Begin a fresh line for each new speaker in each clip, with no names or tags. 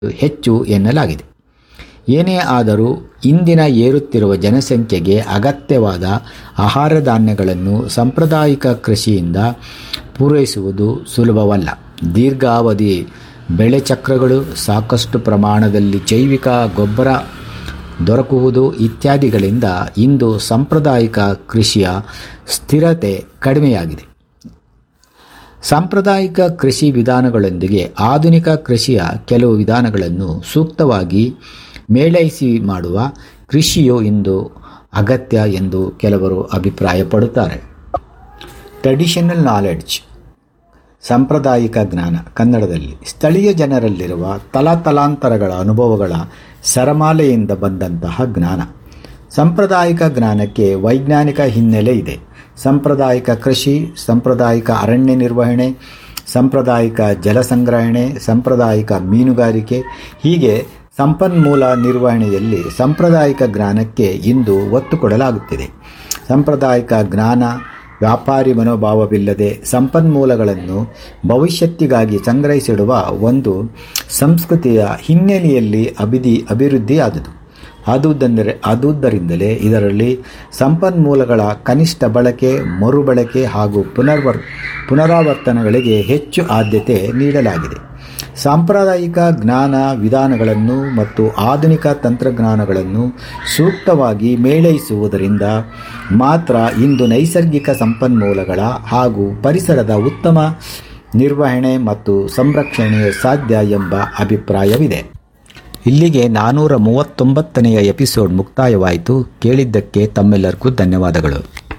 ಹೆಚ್ಚು ಎನ್ನಲಾಗಿದೆ ಏನೇ ಆದರೂ ಇಂದಿನ ಏರುತ್ತಿರುವ ಜನಸಂಖ್ಯೆಗೆ ಅಗತ್ಯವಾದ ಆಹಾರ ಧಾನ್ಯಗಳನ್ನು ಸಾಂಪ್ರದಾಯಿಕ ಕೃಷಿಯಿಂದ ಪೂರೈಸುವುದು ಸುಲಭವಲ್ಲ ದೀರ್ಘಾವಧಿ ಬೆಳೆ ಚಕ್ರಗಳು ಸಾಕಷ್ಟು ಪ್ರಮಾಣದಲ್ಲಿ ಜೈವಿಕ ಗೊಬ್ಬರ ದೊರಕುವುದು ಇತ್ಯಾದಿಗಳಿಂದ ಇಂದು ಸಾಂಪ್ರದಾಯಿಕ ಕೃಷಿಯ ಸ್ಥಿರತೆ ಕಡಿಮೆಯಾಗಿದೆ ಸಾಂಪ್ರದಾಯಿಕ ಕೃಷಿ ವಿಧಾನಗಳೊಂದಿಗೆ ಆಧುನಿಕ ಕೃಷಿಯ ಕೆಲವು ವಿಧಾನಗಳನ್ನು ಸೂಕ್ತವಾಗಿ ಮೇಳೈಸಿ ಮಾಡುವ ಕೃಷಿಯು ಇಂದು ಅಗತ್ಯ ಎಂದು ಕೆಲವರು ಅಭಿಪ್ರಾಯಪಡುತ್ತಾರೆ ಟ್ರೆಡಿಷನಲ್ ನಾಲೆಡ್ಜ್ ಸಾಂಪ್ರದಾಯಿಕ ಜ್ಞಾನ ಕನ್ನಡದಲ್ಲಿ ಸ್ಥಳೀಯ ಜನರಲ್ಲಿರುವ ತಲಾತಲಾಂತರಗಳ ಅನುಭವಗಳ ಸರಮಾಲೆಯಿಂದ ಬಂದಂತಹ ಜ್ಞಾನ ಸಾಂಪ್ರದಾಯಿಕ ಜ್ಞಾನಕ್ಕೆ ವೈಜ್ಞಾನಿಕ ಹಿನ್ನೆಲೆ ಇದೆ ಸಾಂಪ್ರದಾಯಿಕ ಕೃಷಿ ಸಾಂಪ್ರದಾಯಿಕ ಅರಣ್ಯ ನಿರ್ವಹಣೆ ಸಾಂಪ್ರದಾಯಿಕ ಜಲ ಸಂಗ್ರಹಣೆ ಸಾಂಪ್ರದಾಯಿಕ ಮೀನುಗಾರಿಕೆ ಹೀಗೆ ಸಂಪನ್ಮೂಲ ನಿರ್ವಹಣೆಯಲ್ಲಿ ಸಾಂಪ್ರದಾಯಿಕ ಜ್ಞಾನಕ್ಕೆ ಇಂದು ಒತ್ತು ಕೊಡಲಾಗುತ್ತಿದೆ ಸಾಂಪ್ರದಾಯಿಕ ಜ್ಞಾನ ವ್ಯಾಪಾರಿ ಮನೋಭಾವವಿಲ್ಲದೆ ಸಂಪನ್ಮೂಲಗಳನ್ನು ಭವಿಷ್ಯತ್ತಿಗಾಗಿ ಸಂಗ್ರಹಿಸಿಡುವ ಒಂದು ಸಂಸ್ಕೃತಿಯ ಹಿನ್ನೆಲೆಯಲ್ಲಿ ಅಭಿದಿ ಅಭಿವೃದ್ಧಿಯಾದುದು ಆದುದೆಂದರೆ ಆದುದರಿಂದಲೇ ಇದರಲ್ಲಿ ಸಂಪನ್ಮೂಲಗಳ ಕನಿಷ್ಠ ಬಳಕೆ ಮರುಬಳಕೆ ಹಾಗೂ ಪುನರ್ವರ್ ಪುನರಾವರ್ತನೆಗಳಿಗೆ ಹೆಚ್ಚು ಆದ್ಯತೆ ನೀಡಲಾಗಿದೆ ಸಾಂಪ್ರದಾಯಿಕ ಜ್ಞಾನ ವಿಧಾನಗಳನ್ನು ಮತ್ತು ಆಧುನಿಕ ತಂತ್ರಜ್ಞಾನಗಳನ್ನು ಸೂಕ್ತವಾಗಿ ಮೇಳೈಸುವುದರಿಂದ ಮಾತ್ರ ಇಂದು ನೈಸರ್ಗಿಕ ಸಂಪನ್ಮೂಲಗಳ ಹಾಗೂ ಪರಿಸರದ ಉತ್ತಮ ನಿರ್ವಹಣೆ ಮತ್ತು ಸಂರಕ್ಷಣೆ ಸಾಧ್ಯ ಎಂಬ ಅಭಿಪ್ರಾಯವಿದೆ ಇಲ್ಲಿಗೆ ನಾನ್ನೂರ ಮೂವತ್ತೊಂಬತ್ತನೆಯ ಎಪಿಸೋಡ್ ಮುಕ್ತಾಯವಾಯಿತು ಕೇಳಿದ್ದಕ್ಕೆ ತಮ್ಮೆಲ್ಲರಿಗೂ ಧನ್ಯವಾದಗಳು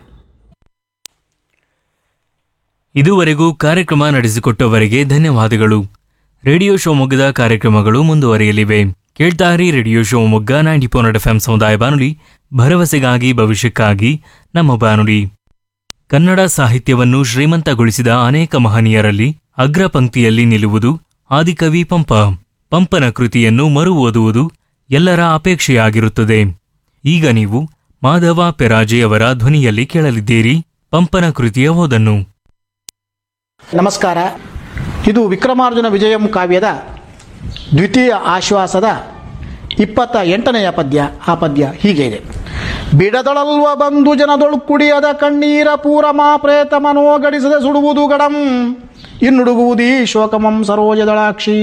ಇದುವರೆಗೂ ಕಾರ್ಯಕ್ರಮ ನಡೆಸಿಕೊಟ್ಟವರಿಗೆ ಧನ್ಯವಾದಗಳು ರೇಡಿಯೋ ಶಿವಮೊಗ್ಗದ ಕಾರ್ಯಕ್ರಮಗಳು ಮುಂದುವರಿಯಲಿವೆ ಕೇಳ್ತಾರಿ radio Shivamogga ninety four F M ಸಮುದಾಯ ಬಾನುಲಿ ಭರವಸೆಗಾಗಿ ಭವಿಷ್ಯಕ್ಕಾಗಿ ನಮ್ಮ ಬಾನುಲಿ ಕನ್ನಡ ಸಾಹಿತ್ಯವನ್ನು ಶ್ರೀಮಂತಗೊಳಿಸಿದ ಅನೇಕ ಮಹನೀಯರಲ್ಲಿ ಅಗ್ರ ಪಂಕ್ತಿಯಲ್ಲಿ ನಿಲ್ಲುವುದು ಆದಿಕವಿ ಪಂಪ ಪಂಪನ ಕೃತಿಯನ್ನು ಮರು ಓದುವುದು ಎಲ್ಲರ ಅಪೇಕ್ಷೆಯಾಗಿರುತ್ತದೆ ಈಗ ನೀವು ಮಾಧವ ಪೆರಾಜೆಯವರ ಧ್ವನಿಯಲ್ಲಿ ಕೇಳಲಿದ್ದೀರಿ ಪಂಪನ ಕೃತಿಯ ಓದನ್ನು
ನಮಸ್ಕಾರ ಇದು ವಿಕ್ರಮಾರ್ಜುನ ವಿಜಯಂ ಕಾವ್ಯದ ದ್ವಿತೀಯ ಆಶ್ವಾಸದ ಇಪ್ಪತ್ತ ಎಂಟನೆಯ ಪದ್ಯ ಆ ಪದ್ಯ ಹೀಗೆ ಇದೆ ಬಿಡದೊಳಲ್ವ ಬಂಧು ಜನದೊಳು ಕುಡಿಯದ ಕಣ್ಣೀರ ಪೂರ ಮಾ ಪ್ರೇತ ಮನೋಗಡಿಸದೆ ಸುಡುವುದು ಗಡಂ ಇನ್ನುಡುಗುವುದೀ ಶೋಕಮಂ ಸರೋಜದಳಾಕ್ಷಿ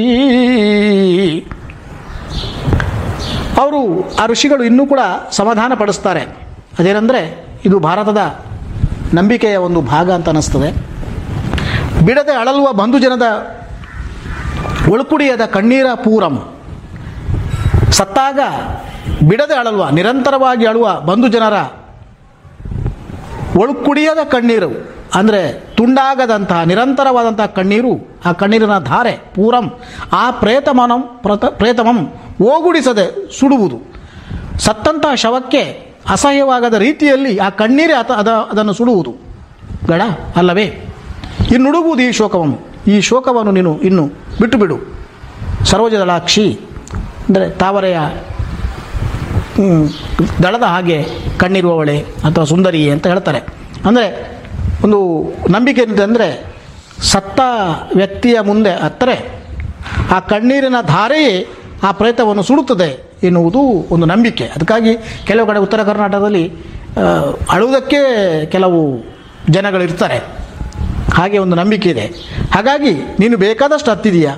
ಅವರು ಆ ಋಷಿಗಳು ಇನ್ನೂ ಕೂಡ ಸಮಾಧಾನ ಪಡಿಸ್ತಾರೆ ಅದೇನೆಂದರೆ ಇದು ಭಾರತದ ನಂಬಿಕೆಯ ಒಂದು ಭಾಗ ಅಂತ ಅನ್ನಿಸ್ತದೆ ಬಿಡದೆ ಅಳಲುವ ಬಂಧುಜನದ ಒಳುಕುಡಿಯದ ಕಣ್ಣೀರ ಪೂರಂ ಸತ್ತಾಗ ಬಿಡದೆ ಅಳಲ್ವ ನಿರಂತರವಾಗಿ ಅಳುವ ಬಂಧುಜನರ ಒಳುಕುಡಿಯದ ಕಣ್ಣೀರು ಅಂದರೆ ತುಂಡಾಗದಂತಹ ನಿರಂತರವಾದಂತಹ ಕಣ್ಣೀರು ಆ ಕಣ್ಣೀರಿನ ಧಾರೆ ಪೂರಂ ಆ ಪ್ರೇತಮನಂ ಪ್ರತ ಪ್ರೇತಮಂ ಓಗುಡಿಸದೆ ಸುಡುವುದು ಸತ್ತಂತಹ ಶವಕ್ಕೆ ಅಸಹ್ಯವಾಗದ ರೀತಿಯಲ್ಲಿ ಆ ಕಣ್ಣೀರೇ ಅತ ಅದ ಅದನ್ನು ಸುಡುವುದು ಬೇಡ ಅಲ್ಲವೇ ಇನ್ನುಡುಗುವುದು ಈ ಶೋಕವನ್ನು ಈ ಶೋಕವನ್ನು ನೀನು ಇನ್ನು ಬಿಟ್ಟು ಬಿಡು ಸರೋಜದಳಾಕ್ಷಿ ಅಂದರೆ ತಾವರೆಯ ಹ್ಮ್, ದಳದ ಹಾಗೆ ಕಣ್ಣಿರುವವಳೆ ಅಥವಾ ಸುಂದರಿ ಅಂತ ಹೇಳ್ತಾರೆ ಅಂದರೆ ಒಂದು ನಂಬಿಕೆ ಏನಿದೆ ಅಂದರೆ ಸತ್ತ ವ್ಯಕ್ತಿಯ ಮುಂದೆ ಹತ್ತರೆ ಆ ಕಣ್ಣೀರಿನ ಧಾರೆಯೇ ಆ ಪ್ರೇತವನ್ನು ಸುಡುತ್ತದೆ ಎನ್ನುವುದು ಒಂದು ನಂಬಿಕೆ ಅದಕ್ಕಾಗಿ ಕೆಲವು ಕಡೆ ಉತ್ತರ ಕರ್ನಾಟಕದಲ್ಲಿ ಆ, ಅಳುವುದಕ್ಕೆ ಕೆಲವು ಜನಗಳಿರ್ತಾರೆ ಹಾಗೆ ಒಂದು ನಂಬಿಕೆ ಇದೆ ಹಾಗಾಗಿ ನೀನು ಬೇಕಾದಷ್ಟು ಹತ್ತಿದೀಯಾ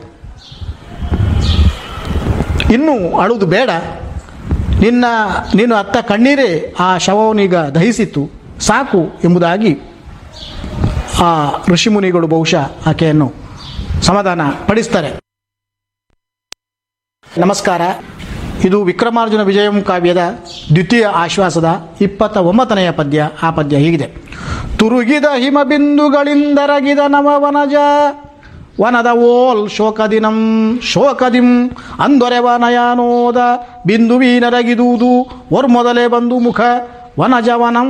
ಇನ್ನು ಅಳುವುದು ಬೇಡ ನಿನ್ನ ನೀನು ಅತ್ತ ಕಣ್ಣೀರೇ ಆ ಶವವನ್ನೀಗ ದಹಿಸಿತ್ತು ಸಾಕು ಎಂಬುದಾಗಿ ಆ ಋಷಿಮುನಿಗಳು ಬಹುಶಃ ಆಕೆಯನ್ನು ಸಮಾಧಾನ ಪಡಿಸ್ತಾರೆ ನಮಸ್ಕಾರ ಇದು ವಿಕ್ರಮಾರ್ಜುನ ವಿಜಯಂ ಕಾವ್ಯದ ದ್ವಿತೀಯ ಆಶ್ವಾಸದ ಇಪ್ಪತ್ತ ಒಂಬತ್ತನೆಯ ಪದ್ಯ ಆ ಪದ್ಯ ಹೀಗಿದೆ ತುರುಗಿದ ಹಿಮಬಿಂದುಗಳಿಂದರಗಿದ ನವವನಜ ವನದ ಓಲ್ ಶೋಕದಿನಂ ಶೋಕದಿಂ ಅಂದೊರೆವ ನಯನೋದ ಬಿಂದುವೀನರಗಿದುವುದು ಒರ್ ಮೊದಲೇ ಬಂದು ಮುಖ ವನಜವನಂ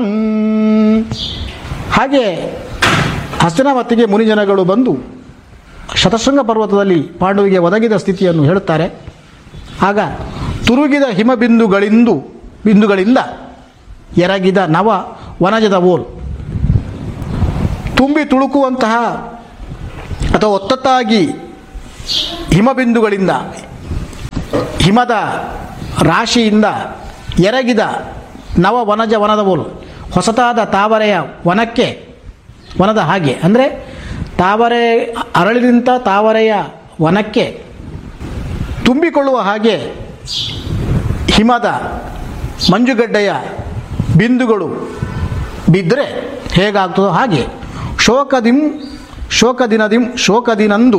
ಹಾಗೆ ಹಸ್ತಿನಾವತಿಗೆ ಮುನಿಜನಗಳು ಬಂದು ಶತಶೃಂಗ ಪರ್ವತದಲ್ಲಿ ಪಾಂಡವಿಗೆ ಒದಗಿದ ಸ್ಥಿತಿಯನ್ನು ಹೇಳುತ್ತಾರೆ ಆಗ ತುರುಗಿದ ಹಿಮಬಿಂದುಗಳಿಂದು ಬಿಂದುಗಳಿಂದ ಎರಗಿದ ನವ ವನಜದ ಓಲ್ ತುಂಬಿ ತುಳುಕುವಂತಹ ಅಥವಾ ಒತ್ತತ್ತಾಗಿ ಹಿಮಬಿಂದುಗಳಿಂದ ಹಿಮದ ರಾಶಿಯಿಂದ ಎರಗಿದ ನವ ವನಜ ವನದ ಬೋಲು ಹೊಸತಾದ ತಾವರೆಯ ವನಕ್ಕೆ ವನದ ಹಾಗೆ ಅಂದರೆ ತಾವರೆ ಅರಳಿ ನಿಂತ ತಾವರೆಯ ವನಕ್ಕೆ ತುಂಬಿಕೊಳ್ಳುವ ಹಾಗೆ ಹಿಮದ ಮಂಜುಗಡ್ಡೆಯ ಬಿಂದುಗಳು ಬಿದ್ದರೆ ಹೇಗಾಗ್ತದೋ ಹಾಗೆ ಶೋಕದಿಂ ಶೋಕದಿನದಿಂ ಶೋಕದಿನಂದು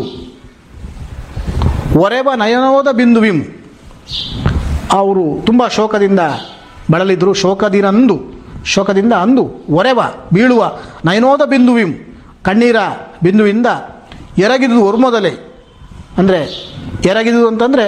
ಒರೆವ ನಯನೋದ ಬಿಂದುವಿಂ ಅವರು ತುಂಬ ಶೋಕದಿಂದ ಬಳಲಿದ್ರು ಶೋಕದಿನಂದು ಶೋಕದಿಂದ ಅಂದು ಒರೆವ ಬೀಳುವ ನಯನೋದ ಬಿಂದುವಿಂ ಕಣ್ಣೀರ ಬಿಂದುವಿಂದ ಎರಗಿದುದು ಒರ್ಮೊದಲೇ ಅಂದರೆ ಎರಗಿದುದು ಅಂತಂದರೆ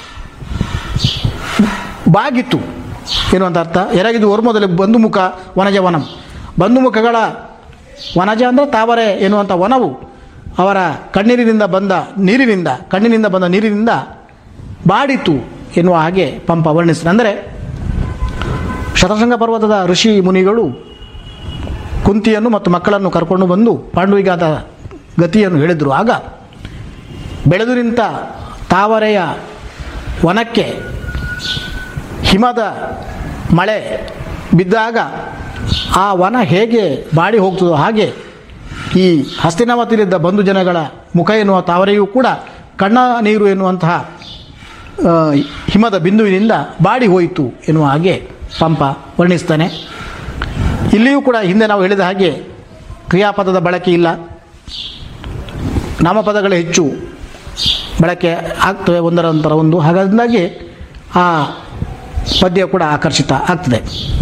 ಬಾಗಿತ್ತು ಎನ್ನುವಂಥ ಅರ್ಥ ಎರಗಿದು ಒರ್ಮೊದಲೇ ಬಂಧುಮುಖ ವನಜ ವನಂ ಬಂಧುಮುಖಗಳ ವನಜ ಅಂದರೆ ತಾವರೆ ಎನ್ನುವಂಥ ವನವು ಅವರ ಕಣ್ಣೀರಿನಿಂದ ಬಂದ ನೀರಿನಿಂದ ಕಣ್ಣಿನಿಂದ ಬಂದ ನೀರಿನಿಂದ ಬಾಡಿತು ಎನ್ನುವ ಹಾಗೆ ಪಂಪ ವರ್ಣಿಸಿದ ಅಂದರೆ ಶತಶೃಂಗ ಪರ್ವತದ ಋಷಿ ಮುನಿಗಳು ಕುಂತಿಯನ್ನು ಮತ್ತು ಮಕ್ಕಳನ್ನು ಕರ್ಕೊಂಡು ಬಂದು ಪಾಂಡುವಿಗಾದ ಗತಿಯನ್ನು ಹೇಳಿದರು ಆಗ ಬೆಳೆದು ನಿಂತ ತಾವರೆಯ ವನಕ್ಕೆ ಹಿಮದ ಮಳೆ ಬಿದ್ದಾಗ ಆ ವನ ಹೇಗೆ ಬಾಡಿ ಹೋಗ್ತದೋ ಹಾಗೆ ಈ ಹಸ್ತಿನಾವತಿಲಿದ್ದ ಬಂಧು ಜನಗಳ ಮುಖ ಎನ್ನುವ ತಾವರೆಯೂ ಕೂಡ ಕಣ್ಣ ನೀರು ಎನ್ನುವಂತಹ ಆ, ಹಿಮದ ಬಿಂದುವಿನಿಂದ ಬಾಡಿ ಹೋಯಿತು ಎನ್ನುವ ಹಾಗೆ ಪಂಪ ವರ್ಣಿಸ್ತಾನೆ ಇಲ್ಲಿಯೂ ಕೂಡ ಹಿಂದೆ ನಾವು ಹೇಳಿದ ಹಾಗೆ ಕ್ರಿಯಾಪದದ ಬಳಕೆ ಇಲ್ಲ ನಾಮಪದಗಳೇ ಹೆಚ್ಚು ಬಳಕೆ ಆಗ್ತವೆ ಒಂದರ ನಂತರ ಒಂದು ಹಾಗಾದಾಗಿ ಆ ಪದ್ಯ ಕೂಡ ಆಕರ್ಷಿತ ಆಗ್ತದೆ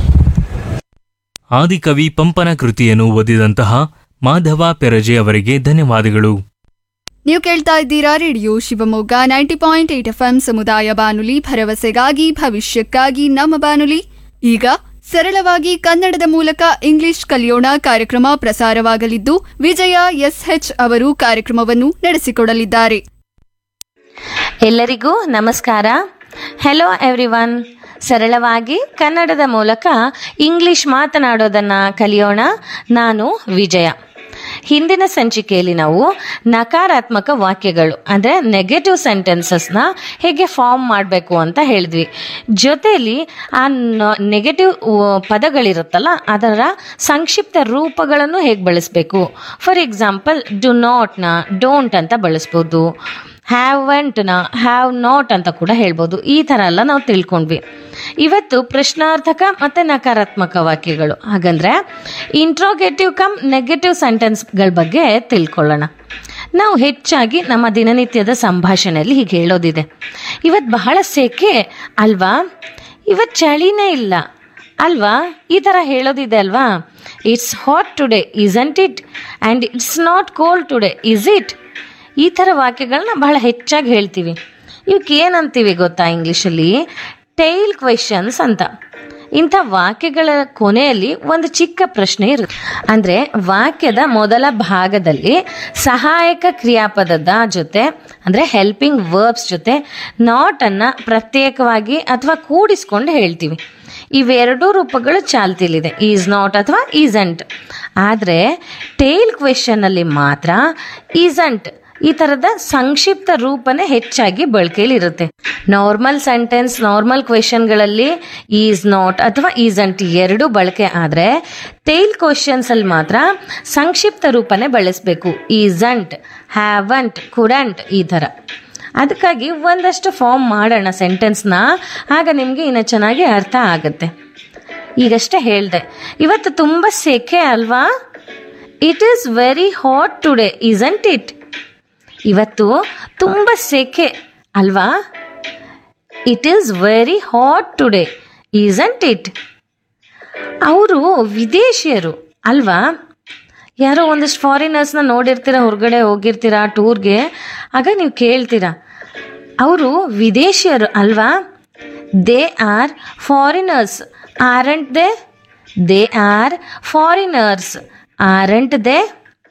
ಆದಿಕವಿ ಪಂಪನ ಕೃತಿಯನ್ನು ಓದಿದಂತಹ ಮಾಧವ ಪೆರಜೆ ಅವರಿಗೆ ಧನ್ಯವಾದಗಳು
ನೀವು ಕೇಳ್ತಾ ಇದ್ದೀರಾ radio Shivamogga ninety point eight F ಸಮುದಾಯ ಬಾನುಲಿ ಭರವಸೆಗಾಗಿ ಭವಿಷ್ಯಕ್ಕಾಗಿ ನಮ್ಮ ಬಾನುಲಿ ಈಗ ಸರಳವಾಗಿ ಕನ್ನಡದ ಮೂಲಕ ಇಂಗ್ಲಿಷ್ ಕಲಿಯೋಣ ಕಾರ್ಯಕ್ರಮ ಪ್ರಸಾರವಾಗಲಿದ್ದು ವಿಜಯ ಎಸ್ಎಚ್ ಅವರು ಕಾರ್ಯಕ್ರಮವನ್ನು ನಡೆಸಿಕೊಡಲಿದ್ದಾರೆ
ಎಲ್ಲರಿಗೂ ನಮಸ್ಕಾರ ಹೆಲೋ ಎವ್ರಿವನ್ ಸರಳವಾಗಿ ಕನ್ನಡದ ಮೂಲಕ ಇಂಗ್ಲಿಷ್ ಮಾತನಾಡೋದನ್ನ ಕಲಿಯೋಣ ನಾನು ವಿಜಯ ಹಿಂದಿನ ಸಂಚಿಕೆಯಲ್ಲಿ ನಾವು ನಕಾರಾತ್ಮಕ ವಾಕ್ಯಗಳು ಅಂದರೆ ನೆಗೆಟಿವ್ ಸೆಂಟೆನ್ಸಸ್ನ ಹೇಗೆ ಫಾರ್ಮ್ ಮಾಡಬೇಕು ಅಂತ ಹೇಳಿದ್ವಿ ಜೊತೆಯಲ್ಲಿ ಆ ನೆಗೆಟಿವ್ ಪದಗಳಿರುತ್ತಲ್ಲ ಅದರ ಸಂಕ್ಷಿಪ್ತ ರೂಪಗಳನ್ನು ಹೇಗೆ ಬಳಸಬೇಕು ಫಾರ್ ಎಕ್ಸಾಂಪಲ್ ಡು ನಾಟ್ನ ಡೋಂಟ್ ಅಂತ ಬಳಸ್ಬೋದು ಹ್ಯಾವಂಟ್ನ ಹ್ಯಾವ್ ನಾಟ್ ಅಂತ ಕೂಡ ಹೇಳ್ಬೋದು ಈ ಥರ ಎಲ್ಲ ನಾವು ತಿಳ್ಕೊಂಡ್ವಿ ಇವತ್ತು ಪ್ರಶ್ನಾರ್ಥಕ ಮತ್ತು ನಕಾರಾತ್ಮಕ ವಾಕ್ಯಗಳು ಹಾಗಂದ್ರೆ ಇಂಟ್ರೋಗೇಟಿವ್ ಕಮ್ ನೆಗೆಟಿವ್ ಸೆಂಟೆನ್ಸ್ಗಳ ಬಗ್ಗೆ ತಿಳ್ಕೊಳ್ಳೋಣ ನಾವು ಹೆಚ್ಚಾಗಿ ನಮ್ಮ ದಿನನಿತ್ಯದ ಸಂಭಾಷಣೆಯಲ್ಲಿ ಹೀಗೆ ಹೇಳೋದಿದೆ ಇವತ್ತು ಬಹಳ ಸೆಕೆ ಅಲ್ವಾ ಇವತ್ತು ಚಳಿನೇ ಇಲ್ಲ ಅಲ್ವಾ ಈ ಥರ ಹೇಳೋದಿದೆ ಅಲ್ವಾ it's hot today isn't it and it's not cold today is it ಈ ಥರ ವಾಕ್ಯಗಳನ್ನ ಬಹಳ ಹೆಚ್ಚಾಗಿ ಹೇಳ್ತೀವಿ ಇವಕ್ಕೆ ಏನಂತೀವಿ ಗೊತ್ತಾ ಇಂಗ್ಲೀಷಲ್ಲಿ ಟೈಲ್ ಕ್ವೆಶನ್ಸ್ ಅಂತ ಇಂಥ ವಾಕ್ಯಗಳ ಕೊನೆಯಲ್ಲಿ ಒಂದು ಚಿಕ್ಕ ಪ್ರಶ್ನೆ ಇರುತ್ತೆ ಅಂದರೆ ವಾಕ್ಯದ ಮೊದಲ ಭಾಗದಲ್ಲಿ ಸಹಾಯಕ ಕ್ರಿಯಾಪದದ ಜೊತೆ ಅಂದರೆ ಹೆಲ್ಪಿಂಗ್ ವರ್ಬ್ಸ್ ಜೊತೆ ನಾಟ್ ಅನ್ನ ಪ್ರತ್ಯೇಕವಾಗಿ ಅಥವಾ ಕೂಡಿಸ್ಕೊಂಡು ಹೇಳ್ತೀವಿ ಇವೆರಡೂ ರೂಪಗಳು ಚಾಲ್ತಿಲಿದೆ ಈಸ್ ನಾಟ್ ಅಥವಾ ಈಸಂಟ್ ಆದರೆ ಟೇಲ್ ಕ್ವೆಶನ್ನಲ್ಲಿ ಮಾತ್ರ ಈಸಂಟ್ ಈ ಥರದ ಸಂಕ್ಷಿಪ್ತ ರೂಪನೇ ಹೆಚ್ಚಾಗಿ ಬಳಕೆಯಲ್ಲಿರುತ್ತೆ ನಾರ್ಮಲ್ ಸೆಂಟೆನ್ಸ್ ನಾರ್ಮಲ್ ಕ್ವೆಶನ್ಗಳಲ್ಲಿ ಈಸ್ ನಾಟ್ ಅಥವಾ ಈಸಂಟ್ ಎರಡು ಬಳಕೆ ಆದರೆ ಟೇಲ್ ಕ್ವೆಶನ್ಸ್ ಅಲ್ಲಿ ಮಾತ್ರ ಸಂಕ್ಷಿಪ್ತ ರೂಪನೇ ಬಳಸಬೇಕು ಈಸಂಟ್ ಹ್ಯಾವಂಟ್ ಕುಡಂಟ್ ಈ ಥರ ಅದಕ್ಕಾಗಿ ಒಂದಷ್ಟು ಫಾರ್ಮ್ ಮಾಡೋಣ ಸೆಂಟೆನ್ಸ್ನ ಆಗ ನಿಮಗೆ ಇನ್ನು ಚೆನ್ನಾಗಿ ಅರ್ಥ ಆಗುತ್ತೆ ಈಗಷ್ಟೇ ಹೇಳಿದೆ ಇವತ್ತು ತುಂಬ ಸೆಕೆ ಅಲ್ವಾ it is very hot today isn't it ಇವತ್ತು ತುಂಬ ಸೆಕೆ ಅಲ್ವಾ it is very hot today isn't it ಅವರು ವಿದೇಶಿಯರು ಅಲ್ವಾ ಯಾರೋ ಒಂದಿಷ್ಟು ಫಾರಿನರ್ಸ್ನ ನೋಡಿರ್ತೀರ ಹೊರಗಡೆ ಹೋಗಿರ್ತೀರಾ ಟೂರ್ಗೆ ಆಗ ನೀವು ಕೇಳ್ತೀರಾ ಅವರು ವಿದೇಶಿಯರು ಅಲ್ವಾ they are foreigners aren't they they are foreigners aren't they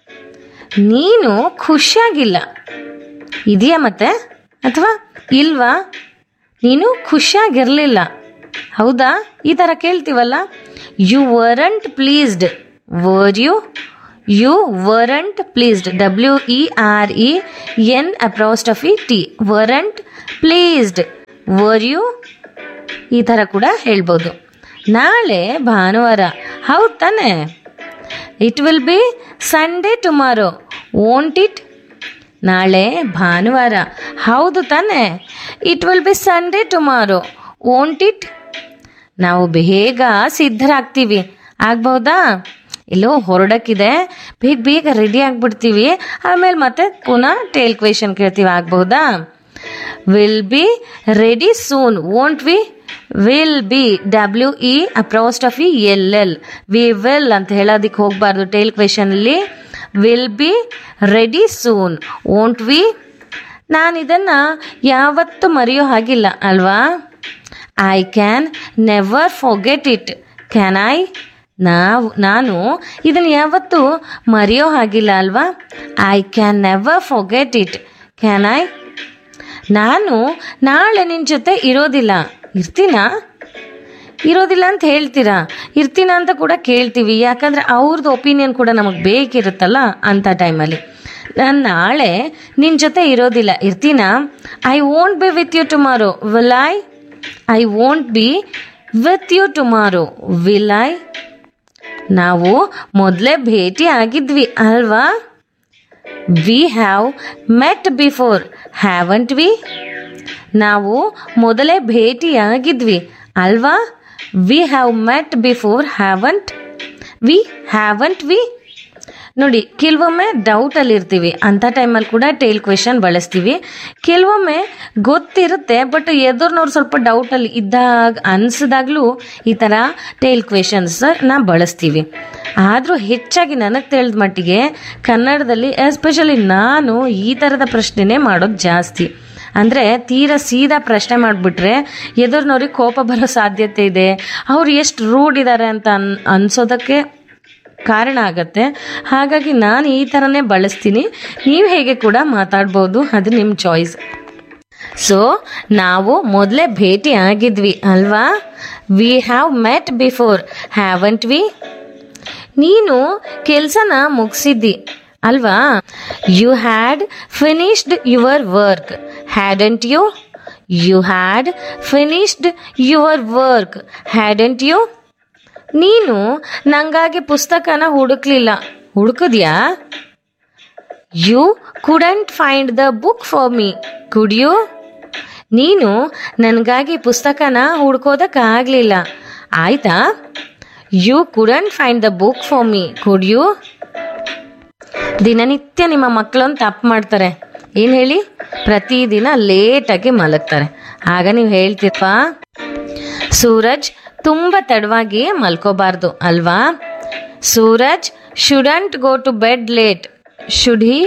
ನೀನು ಖುಷಿಯಾಗಿಲ್ಲ ಇದೆಯಾ ಮತ್ತೆ ಅಥವಾ ಇಲ್ವಾ ನೀನು ಖುಷಿಯಾಗಿರಲಿಲ್ಲ ಹೌದಾ ಈ ಥರ ಕೇಳ್ತೀವಲ್ಲ you weren't pleased were you you weren't pleased W E R E N apostrophe T weren't pleased were you ಈ ಥರ ಕೂಡ ಹೇಳ್ಬೋದು ನಾಳೆ ಭಾನುವಾರ ಹೌದು ತಾನೆ it will be Sunday tomorrow won't it ನಾಳೆ ಭಾನುವಾರ ಹೌದು ತಾನೆ it will be Sunday tomorrow won't it ನಾವು ಬೇಗ ಸಿದ್ಧರಾಗ್ತೀವಿ ಆಗ್ಬಹುದಾ ಎಲ್ಲೋ ಹೊರಡಕ್ಕಿದೆ ಬೇಗ ಬೇಗ ರೆಡಿ ಆಗ್ಬಿಡ್ತೀವಿ ಆಮೇಲೆ ಮತ್ತೆ ಪುನಃ ಟೇಲ್ ಕ್ವೆಶನ್ ಕೇಳ್ತೀವಿ ಆಗ್ಬಹುದಾ will be ready soon won't we will be W E apostrophe L L we will ಅಂತ ಹೇಳೋದಕ್ಕೆ ಹೋಗಬಾರ್ದು ಟೇಲ್ ಕ್ವೆಶನಲ್ಲಿ will be ready soon won't we ನಾನು ಇದನ್ನು ಯಾವತ್ತೂ ಮರೆಯೋ ಹಾಗಿಲ್ಲ ಅಲ್ವಾ I can never forget it can I ನಾವು ನಾನು ಇದನ್ನು ಯಾವತ್ತೂ ಮರೆಯೋ ಹಾಗಿಲ್ಲ ಅಲ್ವಾ I can never forget it can I ನಾನು ನಾಳೆ ನಿನ್ನ ಜೊತೆ ಇರೋದಿಲ್ಲ ಇರ್ತೀನಾ ಇರೋದಿಲ್ಲ ಅಂತ ಹೇಳ್ತೀರಾ ಇರ್ತೀನ ಅಂತ ಕೂಡ ಕೇಳ್ತೀವಿ ಯಾಕಂದರೆ ಅವ್ರದ್ದು ಒಪಿನಿಯನ್ ಕೂಡ ನಮಗೆ ಬೇಕಿರುತ್ತಲ್ಲ ಅಂಥ ಟೈಮಲ್ಲಿ ನಾನು ನಾಳೆ ನಿನ್ನ ಜೊತೆ ಇರೋದಿಲ್ಲ ಇರ್ತೀನಾ I won't be with you tomorrow will I I won't be with you tomorrow will I ನಾವು ಮೊದಲೇ ಭೇಟಿ ಆಗಿದ್ವಿ ಅಲ್ವಾ we have met before haven't we ನಾವು ಮೊದಲೇ ಭೇಟಿಯಾಗಿದ್ವಿ ಅಲ್ವಾ we have met before haven't we haven't we ನೋಡಿ ಕೆಲವೊಮ್ಮೆ ಡೌಟಲ್ಲಿ ಇರ್ತೀವಿ ಅಂಥ ಟೈಮಲ್ಲಿ ಕೂಡ ಟೇಲ್ ಕ್ವೆಶನ್ ಬಳಸ್ತೀವಿ ಕೆಲವೊಮ್ಮೆ ಗೊತ್ತಿರುತ್ತೆ ಬಟ್ ಎದುರ್ನವ್ರು ಸ್ವಲ್ಪ ಡೌಟಲ್ಲಿ ಇದ್ದಾಗ ಅನಿಸಿದಾಗಲೂ ಈ ಥರ ಟೇಲ್ ಕ್ವೆಶನ್ಸ್ನ ಬಳಸ್ತೀವಿ ಆದರೂ ಹೆಚ್ಚಾಗಿ ನನಗೆ ತಿಳಿದ ಮಟ್ಟಿಗೆ ಕನ್ನಡದಲ್ಲಿ ಎಸ್ಪೆಷಲಿ ನಾನು ಈ ಥರದ ಪ್ರಶ್ನೆನೇ ಮಾಡೋದು ಜಾಸ್ತಿ ಅಂದರೆ ತೀರಾ ಸೀದಾ ಪ್ರಶ್ನೆ ಮಾಡಿಬಿಟ್ರೆ ಎದುರ್ನವ್ರಿಗೆ ಕೋಪ ಬರೋ ಸಾಧ್ಯತೆ ಇದೆ ಅವ್ರು ಎಷ್ಟು ರೂಢ್ ಇದ್ದಾರೆ ಅಂತ ಅನ್ ಅನ್ಸೋದಕ್ಕೆ ಕಾರಣ ಆಗತ್ತೆ ಹಾಗಾಗಿ ನಾನು ಈ ಥರನೇ ಬಳಸ್ತೀನಿ ನೀವು ಹೇಗೆ ಕೂಡ ಮಾತಾಡ್ಬೋದು ಅದು ನಿಮ್ಮ ಚಾಯ್ಸ್ ಸೊ ನಾವು ಮೊದಲೇ ಭೇಟಿ ಆಗಿದ್ವಿ ಅಲ್ವಾ we have met before haven't we ನೀನು ಕೆಲಸನ ಮುಗಿಸಿದ್ದಿ ಅಲ್ವಾ you had finished your work hadn't you you had finished your work hadn't you ನೀನು ನಂಗಾಗಿ ಪುಸ್ತಕನ ಹುಡುಕ್ಲಿಲ್ಲ ಹುಡುಕಿದ್ಯಾ you couldn't find the book for me could you ನೀನು ನನಗಾಗಿ ಪುಸ್ತಕನ ಹುಡ್ಕೋದಕ್ಕಾಗಲಿಲ್ಲ ಆಯ್ತಾ you couldn't find the book for me could you ದಿನನಿತ್ಯ ನಿಮ್ಮ ಮಕ್ಕಳೊಂದು ತಪ್ಪು ಮಾಡ್ತಾರೆ ಏನು ಹೇಳಿ ಪ್ರತಿದಿನ ಲೇಟಾಗಿ ಮಲಗ್ತಾರೆ ಆಗ ನೀವು ಹೇಳ್ತೀರ್ವಾ ಸೂರಜ್ ತುಂಬ ತಡವಾಗಿ ಮಲ್ಕೋಬಾರ್ದು ಅಲ್ವಾ Suraj shouldn't go to bed late should he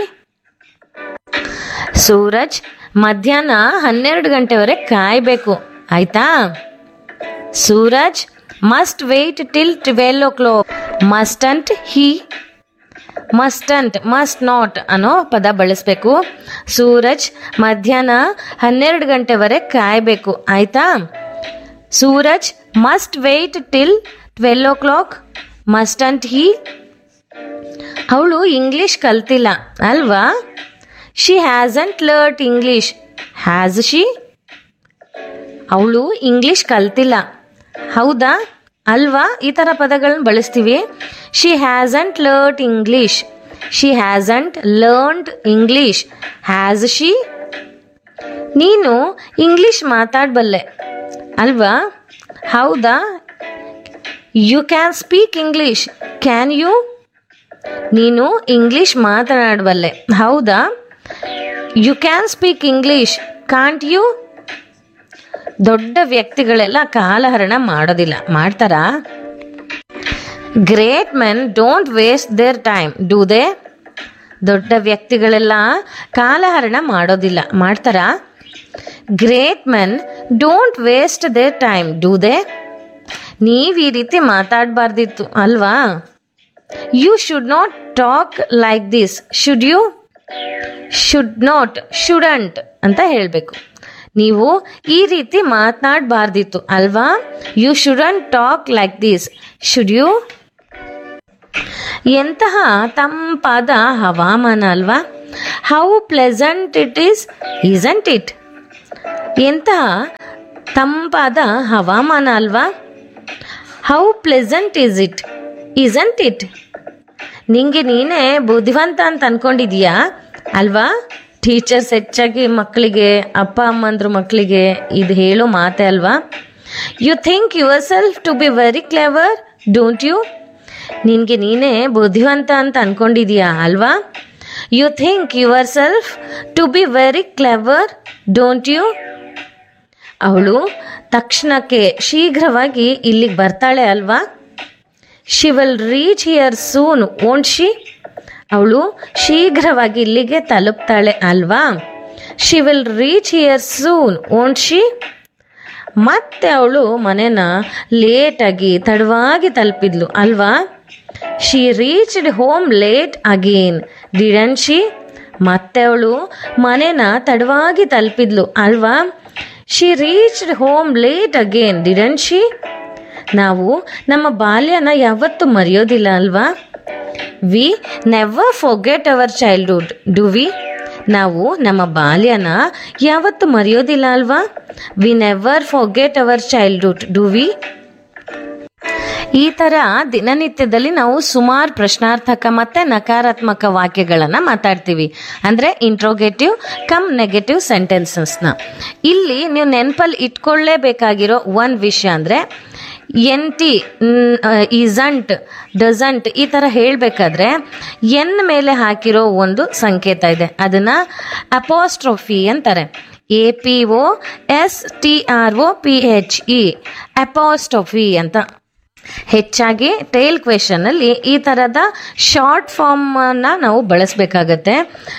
Suraj ಮಧ್ಯಾಹ್ನ ಹನ್ನೆರಡು ಗಂಟೆವರೆಗೆ ಕಾಯಬೇಕು ಆಯ್ತಾ Suraj must wait till twelve o'clock mustn't he mustn't must not ಅನ್ನೋ ಪದ ಬಳಸಬೇಕು ಸೂರಜ್ ಮಧ್ಯಾಹ್ನ ಹನ್ನೆರಡು ಗಂಟೆವರೆಗೆ ಕಾಯಬೇಕು ಆಯ್ತಾ Suraj must wait till twelve o'clock mustn't he ಅವಳು ಇಂಗ್ಲಿಷ್ ಕಲ್ತಿಲ್ಲ ಅಲ್ವಾ she hasn't learnt English has she ಅವಳು ಇಂಗ್ಲಿಷ್ ಕಲ್ತಿಲ್ಲ ಹೌದಾ ಅಲ್ವಾ ಈ ಥರ ಪದಗಳನ್ನ ಬಳಸ್ತೀವಿ she hasn't learnt English she hasn't learned English has she ನೀನು ಇಂಗ್ಲಿಷ್ ಮಾತಾಡಬಲ್ಲೆ ಅಲ್ವಾ ಹೌದಾ you can speak English can you ನೀನು ಇಂಗ್ಲಿಷ್ ಮಾತನಾಡಬಲ್ಲೆ ಹೌದಾ you can speak English can't you ದೊಡ್ಡ ವ್ಯಕ್ತಿಗಳೆಲ್ಲ ಕಾಲಹರಣ ಮಾಡೋದಿಲ್ಲ ಮಾಡ್ತಾರಾ great men don't waste their time do they ದೊಡ್ಡ ವ್ಯಕ್ತಿಗಳೆಲ್ಲ ಕಾಲಹರಣ ಮಾಡೋದಿಲ್ಲ ಮಾಡ್ತಾರಾ great men don't waste their time do they ನೀವು ಈ ರೀತಿ ಮಾತಾಡಬಾರ್ದಿತ್ತು ಅಲ್ವಾ you should not talk like this should you should not shouldn't ಅಂತ ಹೇಳಬೇಕು ನೀವು ಈ ರೀತಿ ಮಾತನಾಡಬಾರ್ದಿತ್ತು ಅಲ್ವಾ you shouldn't talk like this should you ಎಂತಹ ತಂಪಾದ ಹವಾಮಾನ ಅಲ್ವಾ how pleasant it is isn't it ಎಂತಹ ತಂಪಾದ ಹವಾಮಾನ ಅಲ್ವಾ how pleasant is it isn't it ನಿಂಗೆ ನೀನೇ ಬುದ್ಧಿವಂತ ಅಂತ ಅನ್ಕೊಂಡಿದೀಯಾ ಅಲ್ವಾ ಟೀಚರ್ಸ್ ಹೆಚ್ಚಾಗಿ ಮಕ್ಕಳಿಗೆ ಅಪ್ಪ ಅಮ್ಮಂದ್ರು ಮಕ್ಕಳಿಗೆ ಇದು ಹೇಳೋ ಮಾತೆ ಅಲ್ವಾ you think yourself to be very clever don't you ನಿನಗೆ ನೀನೇ ಬುದ್ಧಿವಂತ ಅಂತ ಅನ್ಕೊಂಡಿದೀಯಾ ಅಲ್ವಾ you think yourself to be very clever don't you ಅವಳು ತಕ್ಷಣಕ್ಕೆ ಶೀಘ್ರವಾಗಿ ಇಲ್ಲಿಗೆ ಬರ್ತಾಳೆ ಅಲ್ವಾ she will reach here soon won't she ಅವಳು ಶೀಘ್ರವಾಗಿ ಇಲ್ಲಿಗೆ ತಲುಪ್ತಾಳೆ ಅಲ್ವಾ she will reach here soon won't she ಮತ್ತೆ ಅವಳು ಮನೆನ ಲೇಟಾಗಿ ತಡವಾಗಿ ತಲುಪಿದ್ಲು ಅಲ್ವಾ she reached home late again didn't she ಮತ್ತೆ ಅವಳು ಮನೆನ ತಡವಾಗಿ ತಲುಪಿದ್ಲು ಅಲ್ವಾ she reached home late again didn't she ನಾವು ನಮ್ಮ ಬಾಲ್ಯನ ಯಾವತ್ತೂ ಮರೆಯೋದಿಲ್ಲ ಅಲ್ವಾ we never forget our childhood do we ನಾವು ನಮ್ಮ ಬಾಲ್ಯನ ಯಾವತ್ತೂ ಮರೆಯೋದಿಲ್ಲ ಅಲ್ವಾ we never forget our childhood do we ಈ ಥರ ದಿನನಿತ್ಯದಲ್ಲಿ ನಾವು ಸುಮಾರು ಪ್ರಶ್ನಾರ್ಥಕ ಮತ್ತೆ ನಕಾರಾತ್ಮಕ ವಾಕ್ಯಗಳನ್ನು ಮಾತಾಡ್ತೀವಿ ಅಂದರೆ ಇಂಟ್ರೋಗೇಟಿವ್ ಕಮ್ ನೆಗೆಟಿವ್ ಸೆಂಟೆನ್ಸಸ್ನ ಇಲ್ಲಿ ನೀವು ನೆನಪಲ್ಲಿ ಇಟ್ಕೊಳ್ಳೇಬೇಕಾಗಿರೋ ಒಂದು ವಿಷಯ ಅಂದರೆ ಎನ್ ಟಿ ಇಸಂಟ್ ಡಸಂಟ್ ಈ ಥರ ಹೇಳಬೇಕಾದ್ರೆ ಎನ್ ಮೇಲೆ ಹಾಕಿರೋ ಒಂದು ಸಂಕೇತ ಇದೆ ಅದನ್ನು ಅಪೋಸ್ಟ್ರೋಫಿ ಅಂತಾರೆ A P O S T R O P H E apostrophe ಅಂತ ಹೆಚ್ಚಾಗಿ ಟೇಲ್ ಕ್ವೆಶನಲ್ಲಿ ಈ ಥರದ ಶಾರ್ಟ್ ಫಾರ್ಮನ್ನ ನಾವು ಬಳಸಬೇಕಾಗತ್ತೆ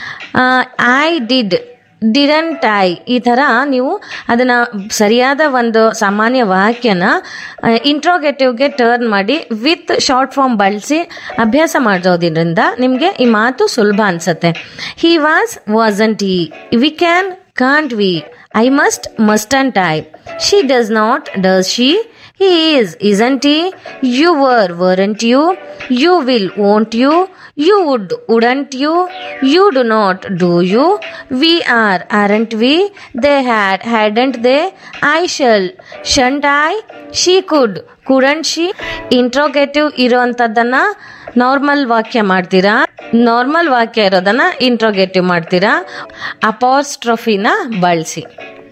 ಐ ಡಿಡ್ ಡಿಡಂಟ್ ಐ ಈ ಥರ ನೀವು ಅದನ್ನು ಸರಿಯಾದ ಒಂದು ಸಾಮಾನ್ಯ ವಾಕ್ಯನ ಇಂಟ್ರೋಗೇಟಿವ್ಗೆ ಟರ್ನ್ ಮಾಡಿ ವಿತ್ ಶಾರ್ಟ್ ಫಾರ್ಮ್ ಬಳಸಿ ಅಭ್ಯಾಸ ಮಾಡೋದ್ರಿಂದ ನಿಮಗೆ ಈ ಮಾತು ಸುಲಭ ಅನ್ಸುತ್ತೆ he was wasn't he we can can't we I must mustn't I she does not does she He is, isn't he? You were, weren't you? You will, won't you? You would, wouldn't you? You do not, do you? We are, aren't we? They had, hadn't they? I shall, shan't I? She could, couldn't she? Interrogative ಇರೋವಂಥದ್ದನ್ನ normal ವಾಕ್ಯ ಮಾಡ್ತೀರಾ normal ವಾಕ್ಯ ಇರೋದನ್ನ interrogative ಮಾಡ್ತೀರಾ ಅಪಾಸ್ಟ್ರಫಿನ ಬಳಸಿ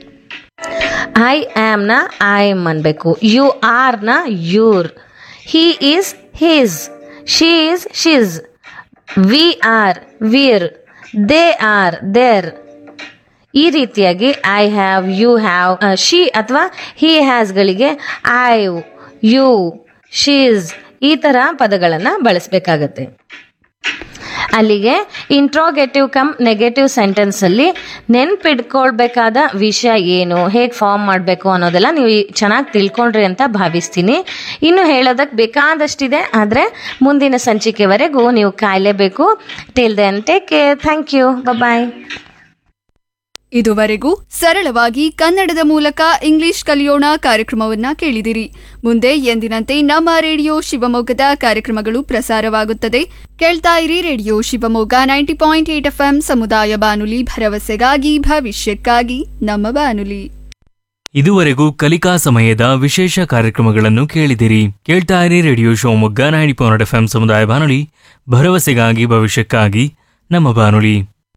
I ಆಮ್ನ I am ಅನ್ಬೇಕು ಯು ಆರ್ನ you're he is he's she is she's we are we're they are they're ಈ ರೀತಿಯಾಗಿ I have you have she ಅಥವಾ ಹಿ ಹ್ಯಾಸ್ಗಳಿಗೆ ಐ ಯು ಶೀಸ್ ಈ ಥರ ಪದಗಳನ್ನು ಬಳಸಬೇಕಾಗತ್ತೆ ಅಲ್ಲಿಗೆ ಇಂಟ್ರೋಗೇಟಿವ್ ಕಮ್ ನೆಗೆಟಿವ್ ಸೆಂಟೆನ್ಸಲ್ಲಿ ನೆನ್ಪಿಡ್ಕೊಳ್ಬೇಕಾದ ವಿಷಯ ಏನು ಹೇಗೆ ಫಾರ್ಮ್ ಮಾಡಬೇಕು ಅನ್ನೋದೆಲ್ಲ ನೀವು ಚೆನ್ನಾಗಿ ತಿಳ್ಕೊಂಡ್ರಿ ಅಂತ ಭಾವಿಸ್ತೀನಿ ಇನ್ನು ಹೇಳೋದಕ್ಕೆ ಬೇಕಾದಷ್ಟಿದೆ ಆದರೆ ಮುಂದಿನ ಸಂಚಿಕೆವರೆಗೂ ನೀವು ಕಾಯಲೇಬೇಕು till then take care thank you bye
ಇದುವರೆಗೂ ಸರಳವಾಗಿ ಕನ್ನಡದ ಮೂಲಕ ಇಂಗ್ಲಿಷ್ ಕಲಿಯೋಣ ಕಾರ್ಯಕ್ರಮವನ್ನ ಕೇಳಿದಿರಿ ಮುಂದೆ ಎಂದಿನಂತೆ ನಮ್ಮ ರೇಡಿಯೋ ಶಿವಮೊಗ್ಗದ ಕಾರ್ಯಕ್ರಮಗಳು ಪ್ರಸಾರವಾಗುತ್ತದೆ ಕೇಳ್ತಾ ಇರಿ radio Shivamogga ninety point eight F ಸಮುದಾಯ ಬಾನುಲಿ ಭರವಸೆಗಾಗಿ ಭವಿಷ್ಯಕ್ಕಾಗಿ ನಮ್ಮ ಬಾನುಲಿ
ಇದುವರೆಗೂ ಕಲಿಕಾ ಸಮಯದ ವಿಶೇಷ ಕಾರ್ಯಕ್ರಮಗಳನ್ನು ಕೇಳಿದಿರಿ ಕೇಳ್ತಾ ಇರಿ radio Shivamogga ninety point F ಸಮುದಾಯ ಬಾನುಲಿ ಭರವಸೆಗಾಗಿ ಭವಿಷ್ಯಕ್ಕಾಗಿ ನಮ್ಮ ಬಾನುಲಿ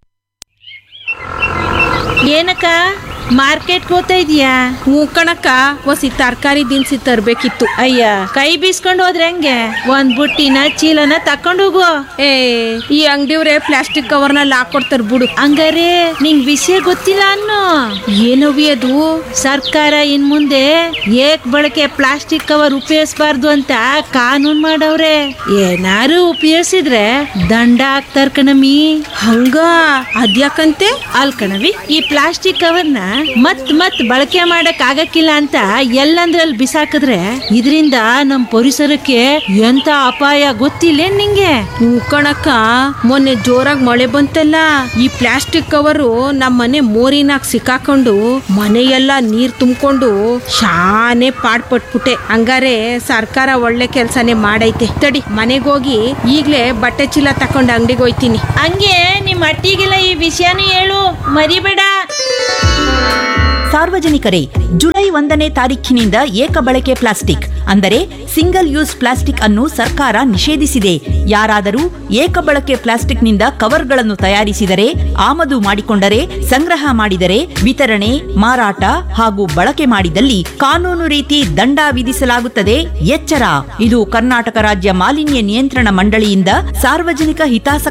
ಏನಕ್ಕ ಮಾರ್ಕೆಟ್ ಹೋಗ್ತಾ ಇದೀಯಾ
ಹ್ಞೂ ಕಣಕ್ಕ ಒಸಿ ತರಕಾರಿ ದಿನಸಿ ತರ್ಬೇಕಿತ್ತು
ಅಯ್ಯ ಕೈ ಬೀಸ್ಕೊಂಡು ಹೋದ್ರೆ ಹೆಂಗೆ ಒಂದ್ ಬುಟ್ಟಿನ ಚೀಲನ ತಕೊಂಡು ಹೋಗು
ಏ ಈ ಅಂಗಡಿಯವ್ರೆ ಪ್ಲಾಸ್ಟಿಕ್ ಕವರ್ನಲ್ಲಿ ಹಾಕೊಡ್ತಾರ ಬಿಡು
ಹಂಗಾರೆ ನಿಂಗ್ ವಿಷಯ ಗೊತ್ತಿಲ್ಲ ಅನ್ನೋ
ಏನವಿ ಅದು
ಸರ್ಕಾರ ಇನ್ ಮುಂದೆ ಏಕ್ ಬಳಕೆ ಪ್ಲಾಸ್ಟಿಕ್ ಕವರ್ ಉಪಯೋಗಿಸಬಾರ್ದು ಅಂತ ಕಾನೂನ್ ಮಾಡವ್ರೆ ಏನಾರು ಉಪಯೋಗಿಸಿದ್ರೆ ದಂಡ ಹಾಕ್ತಾರ ಕಣಮಿ
ಹಂಗ ಅದ್ಯಾಕಂತೆ
ಅಲ್ ಕಣವಿ ಈ ಪ್ಲಾಸ್ಟಿಕ್ ಕವರ್ನ ಮತ್ ಮತ್ ಬಳಕೆ ಮಾಡಕ್ ಆಗಕ್ಕಿಲ್ಲ ಅಂತ ಎಲ್ಲಂದ್ರಲ್ಲಿ ಬಿಸಾಕಿದ್ರೆ ಇದರಿಂದ ನಮ್ ಪರಿಸರಕ್ಕೆ ಎಂತ ಅಪಾಯ ಗೊತ್ತಿಲ್ಲ ನಿಂಗೆ
ಹ್ಞೂ ಕಣಕ್ಕ ಮೊನ್ನೆ ಜೋರಾಗಿ ಮಳೆ ಬಂತಲ್ಲ ಈ ಪ್ಲಾಸ್ಟಿಕ್ ಕವರು ನಮ್ಮ ಮನೆ ಮೋರಿನಾಗ ಸಿಕ್ಕಾಕೊಂಡು ಮನೆಯೆಲ್ಲ ನೀರ್ ತುಂಬಿಕೊಂಡು ಶಾನೆ ಪಾಡ್ಪಟ್ಬಿಟ್ಟೆ ಹಂಗಾರೆ ಸರ್ಕಾರ ಒಳ್ಳೆ ಕೆಲ್ಸನೇ ಮಾಡೈತೆ ತಡಿ ಮನೆಗೆ ಹೋಗಿ ಈಗ್ಲೇ ಬಟ್ಟೆ ಚೀಲ ತಕೊಂಡು ಅಂಗಡಿಗೆ ಹೋಯ್ತೀನಿ
ಹಂಗೆ ನಿಮ್ ಅಟ್ಟಿಗೆಲ್ಲ ಈ ವಿಷಯನೂ ಹೇಳು ಮರಿಬೇಡ
ಸಾರ್ವಜನಿಕರೇ ಜುಲೈ ಒಂದನೇ ತಾರೀಖಿನಿಂದ ಏಕ ಬಳಕೆ ಪ್ಲಾಸ್ಟಿಕ್ ಅಂದರೆ ಸಿಂಗಲ್ ಯೂಸ್ ಪ್ಲಾಸ್ಟಿಕ್ ಅನ್ನು ಸರ್ಕಾರ ನಿಷೇಧಿಸಿದೆ ಯಾರಾದರೂ ಏಕ ಬಳಕೆ ಪ್ಲಾಸ್ಟಿಕ್ನಿಂದ ಕವರ್ಗಳನ್ನು ತಯಾರಿಸಿದರೆ ಆಮದು ಮಾಡಿಕೊಂಡರೆ ಸಂಗ್ರಹ ಮಾಡಿದರೆ ವಿತರಣೆ ಮಾರಾಟ ಹಾಗೂ ಬಳಕೆ ಮಾಡಿದಲ್ಲಿ ಕಾನೂನು ರೀತಿ ದಂಡ ವಿಧಿಸಲಾಗುತ್ತದೆ ಎಚ್ಚರ ಇದು ಕರ್ನಾಟಕ ರಾಜ್ಯ ಮಾಲಿನ್ಯ ನಿಯಂತ್ರಣ ಮಂಡಳಿಯಿಂದ ಸಾರ್ವಜನಿಕ ಹಿತಾಸಕ್ತಿ